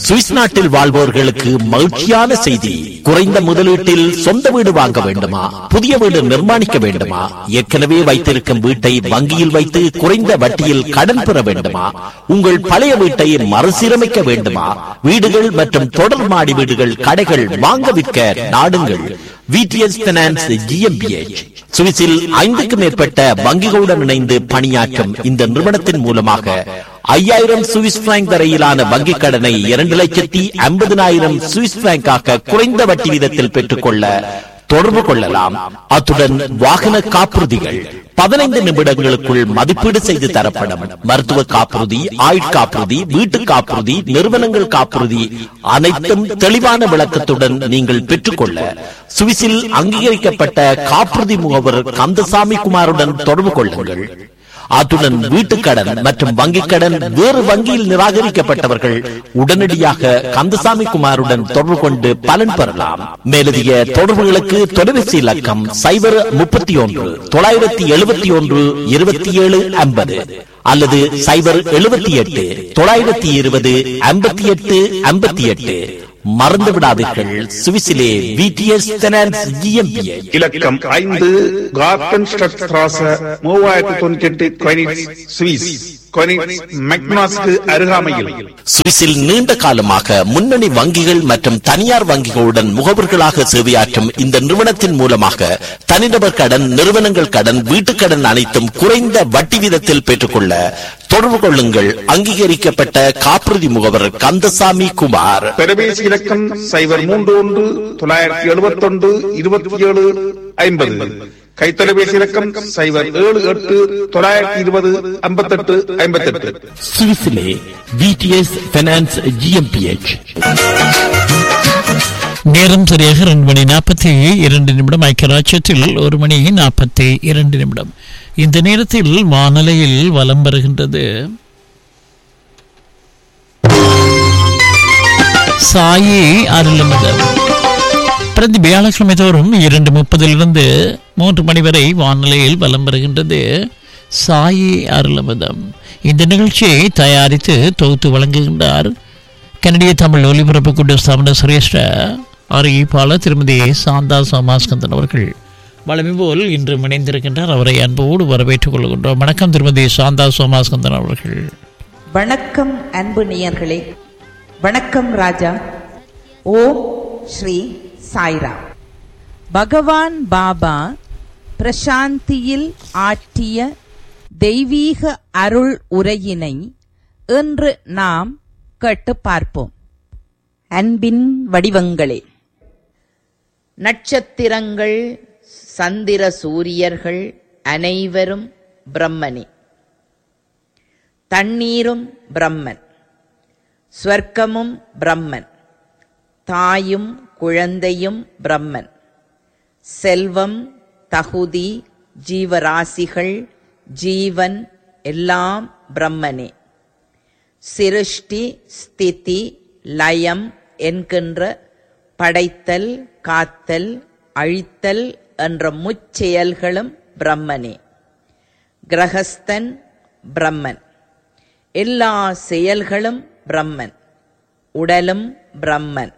Swiss நாட்டில் வாழ்வோர்களுக்கு மகிழ்ச்சியான செய்தி குறைந்த முதலீட்டில் சொந்த வீடு வாங்க வேண்டுமா புதிய வீடு நிர்மாணிக்க வேண்டுமா ஏற்கனவே வைத்திருக்கும் வீட்டை வங்கியில் வைத்து குறைந்த வட்டியில் கடன் பெற வேண்டுமா உங்கள் பழைய வீட்டை மறுசீரமைக்க வேண்டுமா வீடுகள் மற்றும் தொடர் மாடி வீடுகள் கடைகள் வாங்க விற்க நாடுங்கள் விடிஎஸ் பினான்ஸ் ஜிஎம்பிஎச் சுவிஸில் ஐந்துக்கும் மேற்பட்ட வங்கிகளுடன் இணைந்து பணியாற்றும் இந்த நிறுவனத்தின் மூலமாக ஐயாயிரம் சுவிஸ் பிராங்க் வரையிலான வங்கிக் கடனை இரண்டு லட்சத்தி ஐம்பதினாயிரம் சுவிஸ் பிராங்காக குறைந்த வட்டி வீதத்தில் பெற்றுக்கொள்ள தொடர்பு கொள்ளலாம் அத்துடன் வாகன காப்புறுதிகள் பதினைந்து நிமிடங்களுக்குள் மதிப்பீடு செய்து தரப்படும் மருத்துவ காப்புறுதி ஆயுட்காப்புறுதி வீட்டு காப்புறுதி நிறுவனங்கள் காப்புறுதி அனைத்தும் தெளிவான விளக்கத்துடன் நீங்கள் பெற்றுக்கொள்ள சுவிஸில் அங்கீகரிக்கப்பட்ட காப்புறுதி முகவர் கந்தசாமி குமாருடன் தொடர்பு கொள்ளுங்கள் அத்துடன் வீட்டுக்கடன் மற்றும் வங்கிக் கடன் வேறு வங்கியில் நிராகரிக்கப்பட்டவர்கள் உடனடியாக கந்தசாமி குமாருடன் தொடர்பு கொண்டு பலன் பெறலாம் மேலதிக தொடர்புகளுக்கு தொலைபேசி இலக்கம் சைபர் முப்பத்தி ஒன்று தொள்ளாயிரத்தி எழுபத்தி ஒன்று இருபத்தி ஏழு ஐம்பது அல்லது சைபர் எழுபத்தி எட்டு தொள்ளாயிரத்தி இருபது ஐம்பத்தி எட்டு ஐம்பத்தி எட்டு மறந்து விடாதீர்கள் சுவிஸிலே விடிஎஸ் பினான்ஸ் ஜிஎம்பிஏ இலக்கம் ஐந்து கார்டன் ஸ்ட்ராச மூவாயிரத்தி தொண்ணூத்தி எட்டு கொயினிட்ஸ் சுவிஸ் கொயினிட்ஸ் மெக்னாஸ்க்கு அருகாமையில் சுவிஸில் நீண்ட காலமாக முன்னணி வங்கிகள் மற்றும் தனியார் வங்கிகளுடன் முகவர்களாக சேவையாற்றும் இந்த நிறுவனத்தின் மூலமாக தனிநபர் கடன் நிறுவனங்கள் கடன் வீட்டுக் கடன் அனைத்தும் குறைந்த வட்டி வீதத்தில் பெற்றுக்கொள்ள தொடர்பு கொள்ளுங்கள் அங்கீகரிக்கப்பட்ட காப்புறுதி முகவர் கந்தசாமி குமார் தொலைபேசி இலக்கம் சைபர் மூன்று ஒன்று தொள்ளாயிரத்தி எழுபத்தி ஒன்று இருபத்தி ஏழு ஐம்பது கைத்தொலைபேசி இலக்கம் சைபர் ஏழு எட்டு தொள்ளாயிரத்தி இருபது ஐம்பத்தெட்டு ஐம்பத்தெட்டு சுவிஸிலே விடிஎஸ் பினான்ஸ் ஜிஎம்பிஎச் நேரம் சரியாக ரெண்டு மணி நாற்பத்தி இரண்டு நிமிடம் ஐக்கியராட்சியத்தில் ஒரு மணி நாற்பத்தி இரண்டு நிமிடம் இந்த நேரத்தில் வானலையில் வலம் வருகின்றது சாயி அருளமுதல் பிரதி வியாழக்கிழமை தோறும் இரண்டு முப்பதிலிருந்து மூன்று மணி வரை வானொலியில் வலம் வருகின்றது சாயி அருளமுதம் இந்த நிகழ்ச்சியை தயாரித்து தொகுத்து வழங்குகின்றார் கனடிய தமிழ் ஒலிபரப்பு கூட்ட ஸ்தாபன சிரேஷ்ட அறிவிப்பாளர் திருமதி சாந்தா சோமாஸ்கந்தன் அவர்கள் வளமை போல் இன்று இணைந்திருக்கின்றார் அவரை அன்போடு வரவேற்றுக் கொள்கின்றோம் வணக்கம் திருமதி சாந்தா சோமாஸ்கந்தன் அவர்கள் வணக்கம் அன்பு நேயர்களே வணக்கம் ராஜா ஓம் ஸ்ரீ சாய்ராம் பகவான் பாபா பிரசாந்தியில் ஆற்றிய தெய்வீக அருள் உரையினை இன்று நாம் கேட்டு பார்ப்போம் அன்பின் வடிவங்களே நட்சத்திரங்கள் சந்திர சூரியர்கள் அனைவரும் பிரம்மனே தண்ணீரும் பிரம்மன் ஸ்வர்க்கமும் பிரம்மன் தாயும் குழந்தையும் பிரம்மன் செல்வம் தகுதி ஜீவராசிகள் ஜீவன் எல்லாம் பிரம்மனே சிருஷ்டி ஸ்திதி லயம் என்கின்ற படைத்தல் காத்தல் அழித்தல் என்ற முச்செயல்களும் பிரம்மனே கிரகஸ்தன் பிரம்மன் எல்லா செயல்களும் பிரம்மன் உடலும் பிரம்மன்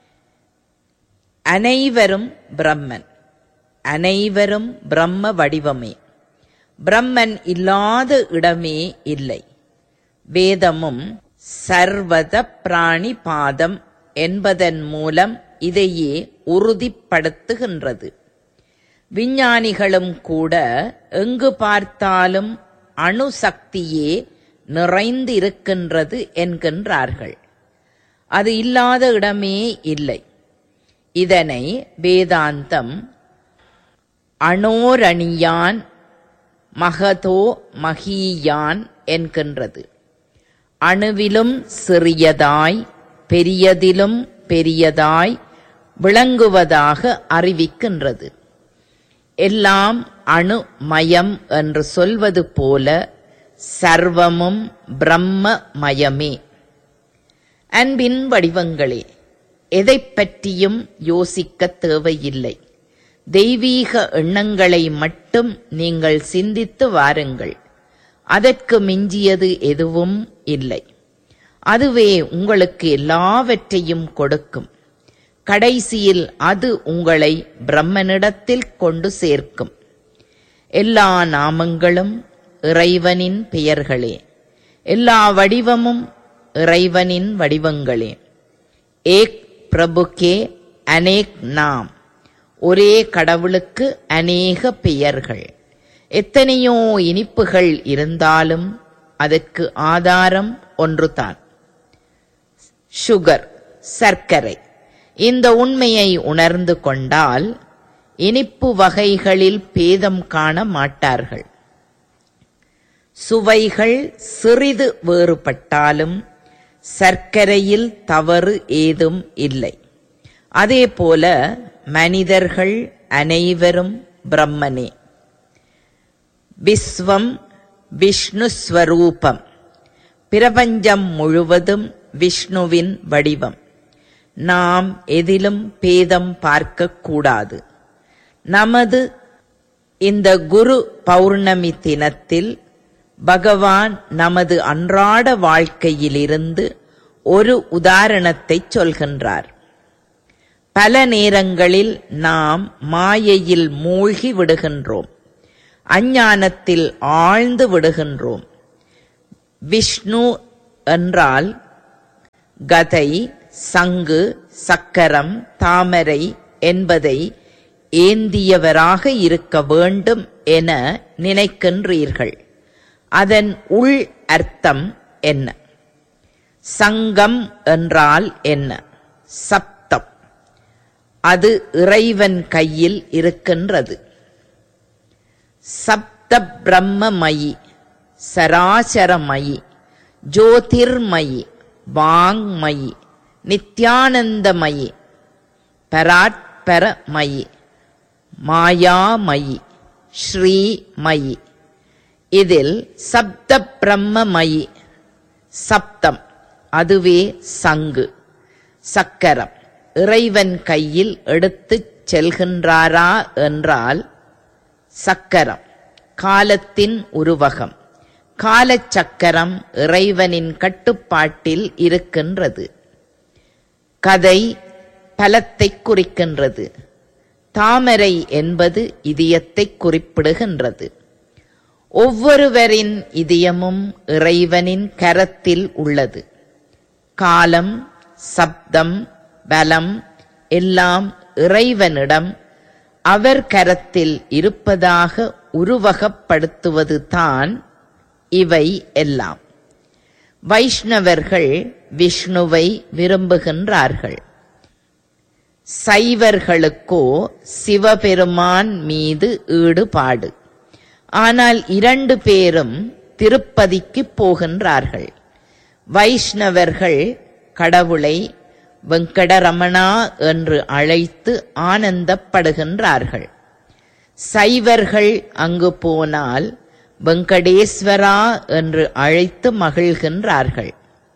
அனைவரும் பிரம்மன் அனைவரும் பிரம்ம வடிவமே பிரம்மன் இல்லாத இடமே இல்லை வேதமும் சர்வத பிராணி பாதம் என்பதன் மூலம் இதையே உறுதிப்படுத்துகின்றது விஞ்ஞானிகளும் கூட எங்கு பார்த்தாலும் அணுசக்தியே நிறைந்திருக்கின்றது என்கின்றார்கள் அது இல்லாத இடமே இல்லை இதனை வேதாந்தம் அணோரணியான் மகதோ மகீயான் என்கின்றது அணுவிலும் சிறியதாய் பெரியதிலும் பெரியதாய் விளங்குவதாக அறிவிக்கின்றது எல்லாம் அணுமயம் என்று சொல்வது போல சர்வமும் பிரம்மமயமே அன்பின் வடிவங்களே எதைப் பற்றியும் யோசிக்கத் தேவையில்லை தெய்வீக எண்ணங்களை மட்டும் நீங்கள் சிந்தித்து வாருங்கள் அதற்கு மிஞ்சியது எதுவும் இல்லை அதுவே உங்களுக்கு எல்லாவற்றையும் கொடுக்கும் கடைசியில் அது உங்களை பிரம்மனிடத்தில் கொண்டு சேர்க்கும் எல்லா நாமங்களும் இறைவனின் பெயர்களே எல்லா வடிவமும் இறைவனின் வடிவங்களே ஏக் பிரபுக்கே அநேக் நாம் ஒரே கடவுளுக்கு அநேக பெயர்கள் எத்தனையோ இனிப்புகள் இருந்தாலும் அதற்கு ஆதாரம் ஒன்றுதான் சுகர் சர்க்கரை இந்த உண்மையை உணர்ந்து கொண்டால் இனிப்பு வகைகளில் பேதம் காண மாட்டார்கள் சுவைகள் சிறிது வேறுபட்டாலும் சர்க்கரையில் தவறு ஏதும் இல்லை அதேபோல மனிதர்கள் அனைவரும் பிரம்மனே விஸ்வம் விஷ்ணு ஸ்வரூபம் பிரபஞ்சம் முழுவதும் விஷ்ணுவின் வடிவம் நாம் எதிலும் பேதம் பார்க்க கூடாது நமது இந்த குரு பௌர்ணமி தினத்தில் பகவான் நமது அன்றாட வாழ்க்கையிலிருந்து ஒரு உதாரணத்தை சொல்கின்றார் பல நேரங்களில் நாம் மாயையில் மூழ்கி விடுகின்றோம் அஞ்ஞானத்தில் ஆழ்ந்து விடுகின்றோம் விஷ்ணு என்றால் கதை சங்கு சக்கரம் தாமரை என்பதை ஏந்தியவராக இருக்க வேண்டும் என நினைக்கின்றீர்கள் அதன் உள் அர்த்தம் என்ன சங்கம் என்றால் என்ன சப்தம் அது இறைவன் கையில் இருக்கின்றது சப்த பிரம்மமயி சராசரமயி ஜோதிர்மயி வாங்மயி நித்யானந்தமயி பராத்பரமயி மாயாமயி ஸ்ரீமயி இதில் சப்த பிரம்மமயி சப்தம் அதுவே சங்கு சக்கரம் இறைவன் கையில் எடுத்துச் செல்கின்றாரா என்றால் சக்கரம் காலத்தின் உருவகம் காலச்சக்கரம் இறைவனின் கட்டுப்பாட்டில் இருக்கின்றது கதை பலத்தை குறிக்கின்றது தாமரை என்பது இதயத்தை குறிப்பிடுகின்றது ஒவ்வொருவரின் இதயமும் இறைவனின் கரத்தில் உள்ளது காலம் சப்தம் பலம் எல்லாம் இறைவனிடம் அவர் கரத்தில் இருப்பதாக உருவகப்படுத்துவது தான் இவை எல்லாம் வைஷ்ணவர்கள் விஷ்ணுவை விரும்புகின்றார்கள் சைவர்களுக்கோ சிவபெருமான் மீது ஈடுபாடு ஆனால் இரண்டு பேரும் திருப்பதிக்கு போகின்றார்கள் வைஷ்ணவர்கள் கடவுளை வெங்கடரமணா என்று அழைத்து ஆனந்தப்படுகின்றார்கள் சைவர்கள் அங்கு போனால் வெங்கடேஸ்வரா என்று அழைத்து மகிழ்கின்றார்கள்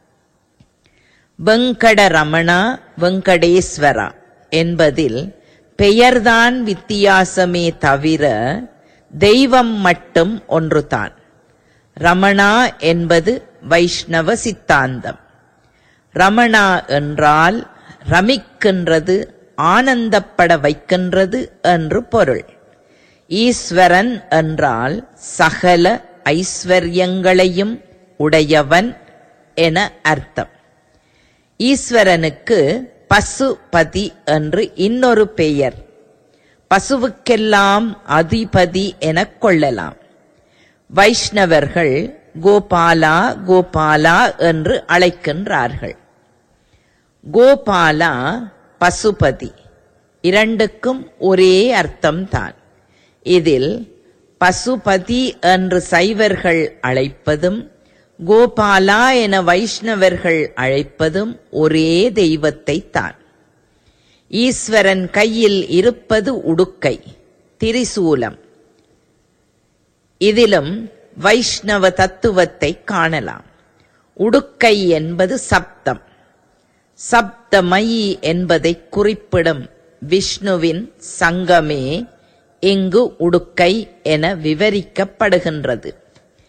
வெங்கடரமணா வெங்கடேஸ்வரா என்பதில் பெயர்தான் வித்தியாசமே தவிர தெய்வம் மட்டும் ஒன்றுதான் ரமணா என்பது வைஷ்ணவ சித்தாந்தம் ரமணா என்றால் ரமிக்கின்றது ஆனந்தப்பட வைக்கின்றது என்று பொருள் ஈஸ்வரன் என்றால் சகல ஐஸ்வர்யங்களையும் உடையவன் என அர்த்தம் ஈஸ்வரனுக்கு பசுபதி என்று இன்னொரு பெயர் பசுவுக்கெல்லாம் அதிபதி எனக் கொள்ளலாம் வைஷ்ணவர்கள் கோபாலா கோபாலா என்று அழைக்கின்றார்கள் கோபாலா பசுபதி இரண்டுக்கும் ஒரே அர்த்தம்தான் இதில் பசுபதி என்று சைவர்கள் அழைப்பதும் கோபாலா என வைஷ்ணவர்கள் அழைப்பதும் ஒரே தெய்வத்தை தான் ஈஸ்வரன் கையில் இருப்பது உடுக்கை திரிசூலம் இதிலும் வைஷ்ணவ தத்துவத்தை காணலாம் உடுக்கை என்பது சப்தம் சப்தமயி என்பதை குறிப்பிடும் விஷ்ணுவின் சங்கமே இங்கு உடுக்கை என விவரிக்கப்படுகின்றது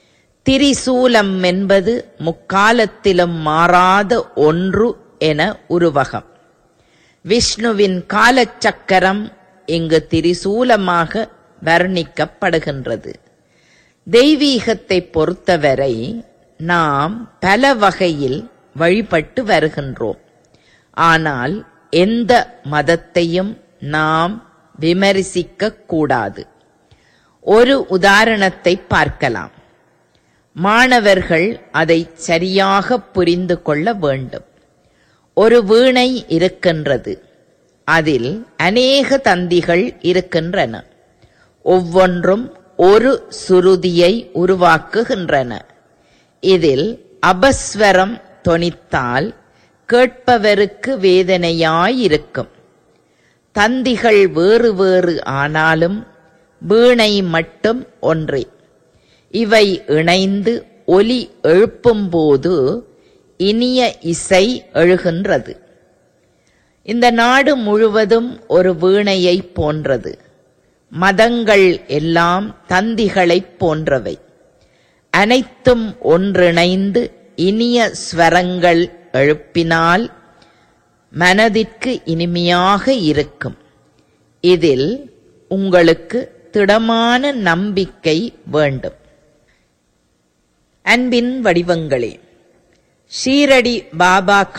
திரிசூலம் என்பது முக்காலத்திலும் மாறாத ஒன்று என உருவகம் விஷ்ணுவின் காலச்சக்கரம் இங்கு திரிசூலமாக வர்ணிக்கப்படுகின்றது தெய்வீகத்தை பொறுத்தவரை நாம் பல வகையில் வழிபட்டு வருகின்றோம் ஆனால் எந்த மதத்தையும் நாம் விமர்சிக்க கூடாது ஒரு உதாரணத்தை பார்க்கலாம் மாணவர்கள் அதை சரியாக புரிந்து கொள்ள வேண்டும் ஒரு வீணை இருக்கின்றது அதில் அநேக தந்திகள் இருக்கின்றன ஒவ்வொன்றும் ஒரு சுருதியை உருவாக்குகின்றன இதில் அபஸ்வரம் தொனித்தால் கேட்பவருக்கு வேதனையாயிருக்கும் தந்திகள் வேறு வேறு ஆனாலும் வீணை மட்டும் ஒன்றே இவை இணைந்து ஒலி எழுப்பும்போது இனிய இசை எழுகின்றது இந்த நாடு முழுவதும் ஒரு வீணையை போன்றது மதங்கள் எல்லாம் தந்திகளைப் போன்றவை அனைத்தும் ஒன்றிணைந்து இனிய ஸ்வரங்கள் எழுப்பினால் மனதிற்கு இனிமையாக இருக்கும் இதில் உங்களுக்கு திடமான நம்பிக்கை வேண்டும் அன்பின் வடிவங்களே ஷீரடி பாபா